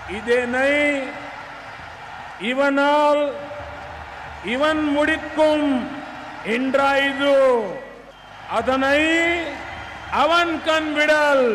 இதனை இவனால் இவன் முடிக்கும் என்றாய்து அதனை அவன் கண்விடல்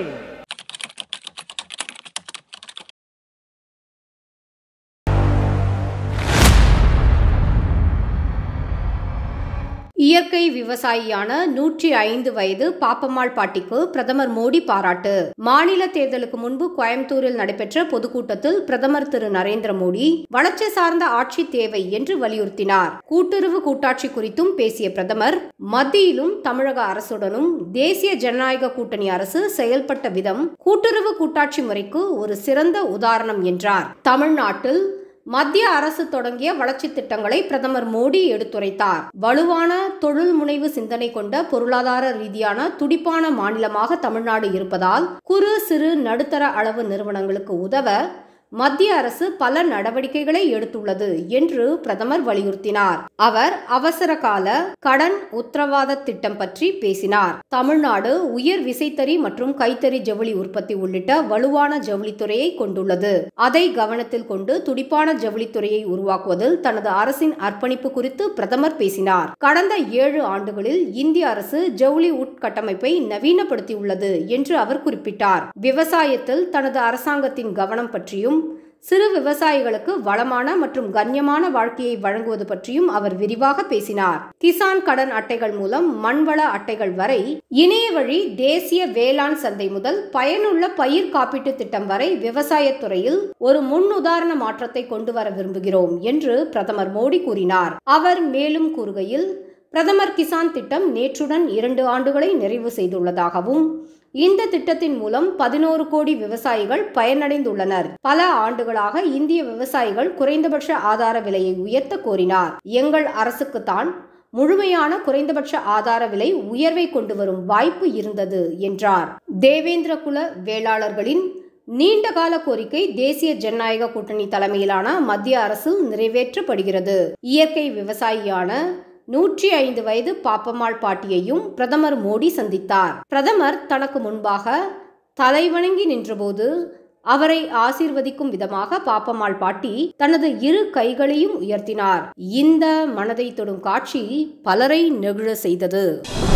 இயற்கை விவசாயியான நூற்றி ஐந்து வயது பாப்பம்மாள் பாட்டிக்கு பிரதமர் மோடி பாராட்டு மாநில தேர்தலுக்கு முன்பு கோயம்புத்தூரில் நடைபெற்ற பொதுக்கூட்டத்தில் பிரதமர் திரு நரேந்திர மோடி வளர்ச்சி சார்ந்த ஆட்சி தேவை என்று வலியுறுத்தினார் கூட்டுறவு கூட்டாட்சி குறித்தும் பேசிய பிரதமர் மத்தியிலும் தமிழக அரசுடனும் தேசிய ஜனநாயக கூட்டணி அரசு செயல்பட்ட விதம் கூட்டுறவு கூட்டாட்சி முறைக்கு ஒரு சிறந்த உதாரணம் என்றார் தமிழ்நாட்டில் மத்திய அரசு தொடங்கிய வளர்ச்சி திட்டங்களை பிரதமர் மோடி எடுத்துரைத்தார் வலுவான தொழில் முனைவு சிந்தனை கொண்ட பொருளாதார ரீதியான துடிப்பான மாநிலமாக தமிழ்நாடு இருப்பதால் குறு சிறு நடுத்தர அளவு நிறுவனங்களுக்கு உதவ மத்திய அரசு பல நடவடிக்கைகளை எடுத்துள்ளது என்று பிரதமர் வலியுறுத்தினார் அவர் அவசர கால கடன் உத்தரவாத திட்டம் பற்றி பேசினார் தமிழ்நாடு உயர் விசைத்தறி மற்றும் கைத்தறி ஜவுளி உற்பத்தி உள்ளிட்ட வலுவான ஜவுளித்துறையை கொண்டுள்ளது அதை கவனத்தில் கொண்டு துடிப்பான ஜவுளித்துறையை உருவாக்குவதில் தனது அரசின் அர்ப்பணிப்பு குறித்து பிரதமர் பேசினார் கடந்த ஏழு ஆண்டுகளில் இந்திய அரசு ஜவுளி உட்கட்டமைப்பை நவீனப்படுத்தியுள்ளது என்று அவர் குறிப்பிட்டார் விவசாயத்தில் தனது அரசாங்கத்தின் கவனம் பற்றியும் சிறு விவசாயிகளுக்கு வளமான மற்றும் கண்ணியமான வாழ்க்கையை வழங்குவது பற்றியும் அவர் விரிவாக பேசினார் கிசான் கடன் அட்டைகள் மூலம் மண்வள அட்டைகள் வரை இணைய வழி தேசிய வேளாண் சந்தை முதல் பயனுள்ள பயிர் காப்பீட்டு திட்டம் வரை விவசாயத்துறையில் ஒரு முன்னுதாரண மாற்றத்தை கொண்டு வர விரும்புகிறோம் என்று பிரதமர் மோடி கூறினார் அவர் மேலும் கூறுகையில் பிரதமர் கிசான் திட்டம் நேற்றுடன் இரண்டு ஆண்டுகளை நிறைவு செய்துள்ளதாகவும் இந்த திட்டத்தின் மூலம் பதினோரு கோடி விவசாயிகள் பயனடைந்துள்ளனர் பல ஆண்டுகளாக இந்திய விவசாயிகள் குறைந்தபட்ச ஆதார விலையை உயர்த்த கோரினார் எங்கள் அரசுக்குத்தான் முழுமையான குறைந்தபட்ச ஆதார விலை உயர்வை கொண்டு வரும் வாய்ப்பு இருந்தது என்றார் தேவேந்திர குல வேளாளர்களின் நீண்டகால கோரிக்கை தேசிய ஜனநாயக கூட்டணி தலைமையிலான மத்திய அரசு நிறைவேற்றப்படுகிறது இயற்கை விவசாயியான நூற்றி ஐந்து வயது பாப்பம்மாள் பாட்டியையும் பிரதமர் மோடி சந்தித்தார் பிரதமர் தனக்கு முன்பாக தலைவணங்கி நின்றபோது அவரை ஆசீர்வதிக்கும் விதமாக பாப்பம்மாள் பாட்டி தனது இரு கைகளையும் உயர்த்தினார் இந்த மனதை தொடும் காட்சி பலரை நெகிழ செய்தது